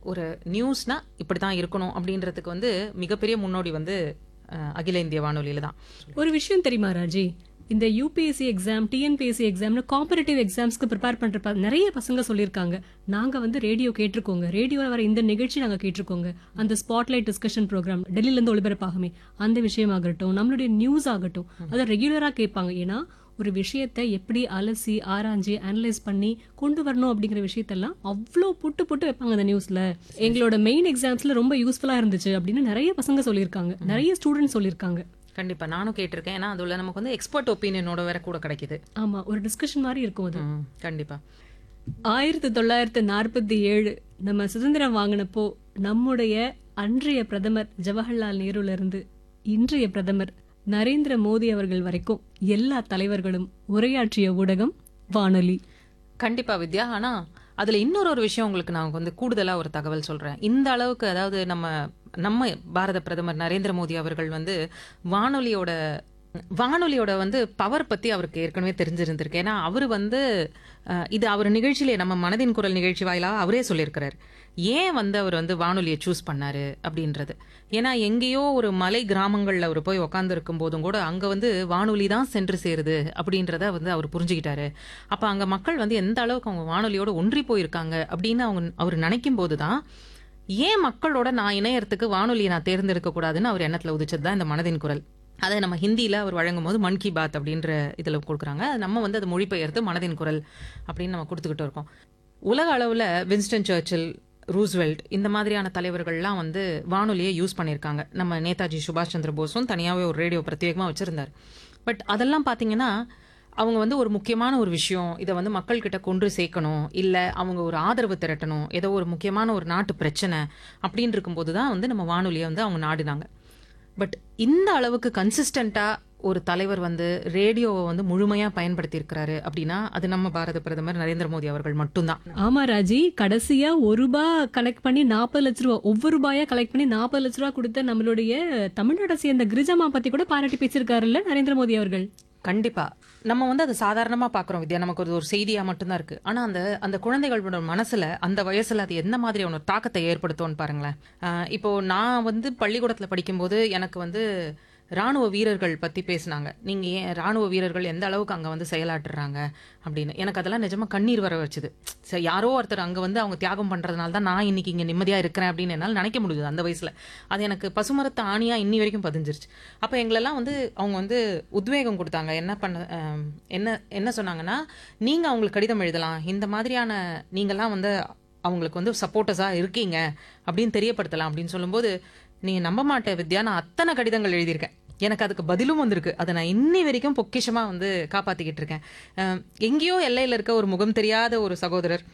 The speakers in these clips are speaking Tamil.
ஒரு நியூஸ்னா இப்படி தான் இருக்கணும் அப்படின்றதுக்கு வந்து மிகப்பெரிய முன்னோடி வந்து அஹ், அகில இந்திய வானொலியில தான் ஒரு விஷயம் தெரியுமா ராஜி இந்த யூபிஎஸ்சி எக்ஸாம் டிஎன்பிஎஸ்சி எக்ஸாம்னு காம்படிட்டிவ் எக்ஸாம்ஸ்க்கு ப்ரிப்பேர் பண்ற ப- நிறைய பசங்க சொல்லியிருக்காங்க நாங்க வந்து ரேடியோ கேட்டிருக்கோங்க ரேடியோல வர இந்த நிகழ்ச்சி நாங்க கேட்டிருக்கோங்க அந்த ஸ்பாட்லைட் டிஸ்கஷன் ப்ரோக்ராம் டெல்லியில இருந்து ஒளிபரப்பாகுமே அந்த விஷயமாகட்டும் நம்மளுடைய நியூஸ் ஆகட்டும் அதை ரெகுலரா கேட்பாங்க ஏன்னா ஒரு விஷயத்தை எப்படி அலசி ஆராய்ஞ்சு அனலைஸ் பண்ணி கொண்டு வரணும் அப்படிங்கிற விஷயத்தெல்லாம் அவ்வளோ புட்டு புட்டு வைப்பாங்க அந்த நியூஸ்ல எங்களோட மெயின் எக்ஸாம்ஸ்ல ரொம்ப யூஸ்ஃபுல்லா இருந்துச்சு அப்படின்னு நிறைய பசங்க சொல்லியிருக்காங்க நிறைய ஸ்டூடெண்ட்ஸ் சொல்லியிருக்காங்க கண்டிப்பா நானும் கேட்டிருக்கேன் ஏன்னா அதுல நமக்கு வந்து எக்ஸ்பர்ட் ஒப்பீனியனோட வேற கூட கிடைக்குது ஆமா ஒரு டிஸ்கஷன் மாதிரி இருக்கும் அது ம், கண்டிப்பா ஆயிரத்தி தொள்ளாயிரத்தி நாற்பத்தி ஏழு நம்ம சுதந்திரம் வாங்கினப்போ நம்முடைய அன்றைய பிரதமர் ஜவஹர்லால் நேருல இருந்து இன்றைய பிரதமர் நரேந்திர மோடி அவர்கள் வரைக்கும் எல்லா தலைவர்களும் உரையாற்றிய ஊடகம் வானொலி கண்டிப்பா வித்யா ஆனா அதுல இன்னொரு ஒரு விஷயம் உங்களுக்கு நான் வந்து கூடுதலா ஒரு தகவல் சொல்றேன் இந்த அளவுக்கு அதாவது நம்ம நம்ம பாரத பிரதமர் நரேந்திர மோடி அவர்கள் வந்து வானொலியோட வானொலியோட வந்து பவர் பத்தி அவருக்கு ஏற்கனவே தெரிஞ்சிருந்திருக்கு ஏன்னா அவர் வந்து அஹ், இது அவர் நிகழ்ச்சியிலே நம்ம மனதின் குரல் நிகழ்ச்சி வாயிலாக அவரே சொல்லியிருக்கிறார் ஏன் வந்து அவர் வந்து வானொலியை சூஸ் பண்ணாரு அப்படின்றது ஏன்னா எங்கேயோ ஒரு மலை கிராமங்கள்ல அவர் போய் உட்காந்துருக்கும் போதும் கூட அங்க வந்து வானொலி தான் சென்று சேருது அப்படின்றத வந்து அவர் புரிஞ்சுக்கிட்டாரு அப்ப அங்க மக்கள் வந்து எந்த அளவுக்கு அவங்க வானொலியோட ஒன்றி போயிருக்காங்க அப்படின்னு அவங்க அவர் நினைக்கும் போதுதான் ஏன் மக்களோட நான் இணையறதுக்கு வானொலியை நான் தேர்ந்தெடுக்க கூடாதுன்னு அவர் எண்ணத்துல உதிச்சது தான் இந்த மனதின் குரல் அதை நம்ம ஹிந்தியில அவர் வழங்கும் போது மன் கி பாத் அப்படின்ற இதுல கொடுக்குறாங்க நம்ம வந்து அதை மொழிபெயர்த்து மனதின் குரல் அப்படின்னு நம்ம கொடுத்துக்கிட்டு இருக்கோம் உலக அளவுல வின்ஸ்டன் சர்ச்சில் ரூஸ்வெல்ட் இந்த மாதிரியான தலைவர்கள்லாம் வந்து வானொலியை யூஸ் பண்ணியிருக்காங்க நம்ம நேதாஜி சுபாஷ் சந்திர போஸும் தனியாகவே ஒரு ரேடியோ பிரத்யேகமாக வச்சிருந்தார் பட் அதெல்லாம் பார்த்தீங்கன்னா அவங்க வந்து ஒரு முக்கியமான ஒரு விஷயம் இதை வந்து மக்கள்கிட்ட கொண்டு சேர்க்கணும் இல்லை அவங்க ஒரு ஆதரவு திரட்டணும் ஏதோ ஒரு முக்கியமான ஒரு நாட்டு பிரச்சனை அப்படின்னு இருக்கும்போது தான் வந்து நம்ம வானொலியை வந்து அவங்க நாடினாங்க பட் இந்த அளவுக்கு கன்சிஸ்டண்டா ஒரு தலைவர் வந்து ரேடியோவை வந்து முழுமையா பயன்படுத்தி இருக்கிறாரு அப்படின்னா அது நம்ம பாரத பிரதமர் நரேந்திர மோடி அவர்கள் மட்டும்தான் ஆமா ராஜி கடைசியா ஒரு ரூபாய் கலெக்ட் பண்ணி நாற்பது லட்ச ரூபா ஒவ்வொரு ரூபாயா கலெக்ட் பண்ணி நாற்பது லட்ச ரூபா கொடுத்த நம்மளுடைய தமிழ்நாட்டை சேர்ந்த கிரிஜாமா பத்தி கூட பாராட்டி பேசியிருக்காருல்ல நரேந்திர மோடி அவர்கள் கண்டிப்பா நம்ம வந்து அதை சாதாரணமா பாக்குறோம் வித்யா நமக்கு ஒரு ஒரு செய்தியா மட்டும்தான் இருக்கு ஆனா அந்த அந்த குழந்தைகளோட மனசுல அந்த வயசுல அது எந்த மாதிரியான ஒரு தாக்கத்தை ஏற்படுத்தும்னு பாருங்களேன் ஆஹ் இப்போ நான் வந்து பள்ளிக்கூடத்துல படிக்கும்போது எனக்கு வந்து ராணுவ வீரர்கள் பத்தி பேசினாங்க நீங்க ஏன் ராணுவ வீரர்கள் எந்த அளவுக்கு அங்க வந்து செயலாற்றுறாங்க அப்படின்னு எனக்கு அதெல்லாம் நிஜமா கண்ணீர் வர வச்சுது சரி, யாரோ ஒருத்தர் அங்க வந்து அவங்க தியாகம் பண்றதுனால தான் நான் இன்னைக்கு இங்க நிம்மதியா இருக்கிறேன் அப்படின்னு என்னால நினைக்க முடியுது அந்த வயசுல அது எனக்கு பசுமரத்து ஆணியா இன்னி வரைக்கும் பதிஞ்சிருச்சு அப்ப எங்களெல்லாம் வந்து அவங்க வந்து உத்வேகம் கொடுத்தாங்க என்ன பண்ண அஹ், என்ன என்ன சொன்னாங்கன்னா நீங்க அவங்களுக்கு கடிதம் எழுதலாம் இந்த மாதிரியான நீங்கெல்லாம் வந்து அவங்களுக்கு வந்து சப்போர்ட்டஸா இருக்கீங்க அப்படின்னு தெரியப்படுத்தலாம் அப்படின்னு சொல்லும்போது நீ நம்ப மாட்டே வித்யா நான் அத்தனை கடிதங்கள் எழுதியிருக்கேன் எனக்கு அதுக்கு பதிலும் வந்திருக்கு அதை நான் இன்னி வரைக்கும் பொக்கிஷமா வந்து காப்பாத்திக்கிட்டு இருக்கேன் அஹ், எங்கேயோ எல்லையில இருக்க ஒரு முகம் தெரியாத ஒரு சகோதரர்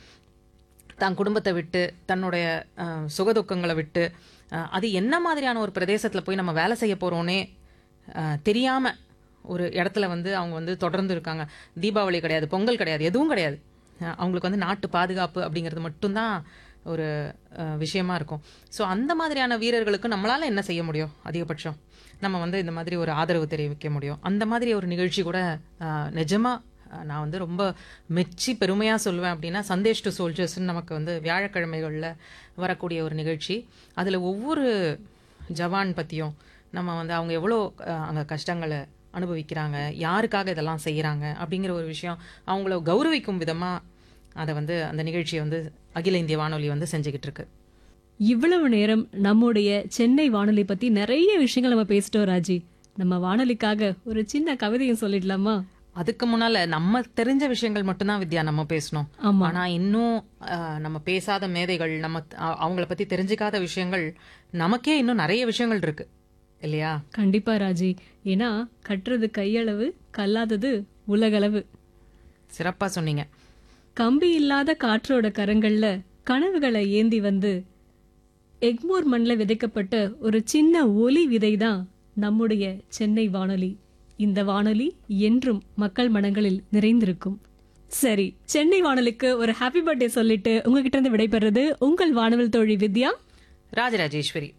தான் குடும்பத்தை விட்டு தன்னுடைய அஹ், சுகதுக்கங்களை விட்டு அஹ், அது என்ன மாதிரியான ஒரு பிரதேசத்துல போய் நம்ம வேலை செய்ய போறோன்னே அஹ், தெரியாம ஒரு இடத்துல வந்து அவங்க வந்து தொடர்ந்து இருக்காங்க தீபாவளி கிடையாது பொங்கல் கிடையாது எதுவும் கிடையாது அஹ், அவங்களுக்கு வந்து நாட்டு பாதுகாப்பு அப்படிங்கிறது மட்டும்தான் ஒரு அஹ், விஷயமா இருக்கும் ஸோ அந்த மாதிரியான வீரர்களுக்கு நம்மளால என்ன செய்ய முடியும் அதிகபட்சம் நம்ம வந்து இந்த மாதிரி ஒரு ஆதரவு தெரிவிக்க முடியும் அந்த மாதிரி ஒரு நிகழ்ச்சி கூட அஹ், நிஜமா அஹ், நான் வந்து ரொம்ப மெச்சி பெருமையா சொல்லுவேன் அப்படின்னா சந்தேஷ் டு சோல்ஜர்ஸ்னு நமக்கு வந்து வியாழக்கிழமைகளில் வரக்கூடிய ஒரு நிகழ்ச்சி அதுல ஒவ்வொரு ஜவான் பத்தியும் நம்ம வந்து அவங்க எவ்வளோ அஹ், அங்க கஷ்டங்களை அனுபவிக்கிறாங்க யாருக்காக இதெல்லாம் செய்யறாங்க அப்படிங்கிற ஒரு விஷயம் அவங்கள கௌரவிக்கும் விதமா அதை வந்து அந்த நிகழ்ச்சியை வந்து அகில இந்திய வானொலி வந்து செஞ்சுக்கிட்டு இருக்கு இவ்வளவு நேரம் நம்முடைய சென்னை வானொலி பத்தி நிறைய விஷயங்கள் நம்ம பேசிட்டோம் ராஜி நம்ம வானொலிக்காக ஒரு சின்ன கவிதையும் சொல்லிடலாமா அதுக்கு முன்னால நம்ம தெரிஞ்ச விஷயங்கள் மட்டும்தான் வித்யா நம்ம பேசணும் ஆமா ஆனா இன்னும் அஹ், நம்ம பேசாத மேதைகள் நம்ம அ- அவங்கள பத்தி தெரிஞ்சுக்காத விஷயங்கள் நமக்கே இன்னும் நிறைய விஷயங்கள் இருக்கு இல்லையா கண்டிப்பா ராஜி ஏன்னா கட்டுறது கையளவு கல்லாதது உலகளவு சிறப்பா சொன்னீங்க கம்பி இல்லாத காற்றோட கரங்கள்ல கனவுகளை ஏந்தி வந்து எக்மோர் மண்ணில் விதைக்கப்பட்ட ஒரு சின்ன ஒலி விதைதான் நம்முடைய சென்னை வானொலி இந்த வானொலி என்றும் மக்கள் மனங்களில் நிறைந்திருக்கும் சரி சென்னை வானொலிக்கு ஒரு ஹாப்பி பர்த்டே சொல்லிட்டு உங்ககிட்ட இருந்து விடைபெறுறது உங்கள் வானவில் தோழி வித்யா ராஜராஜேஸ்வரி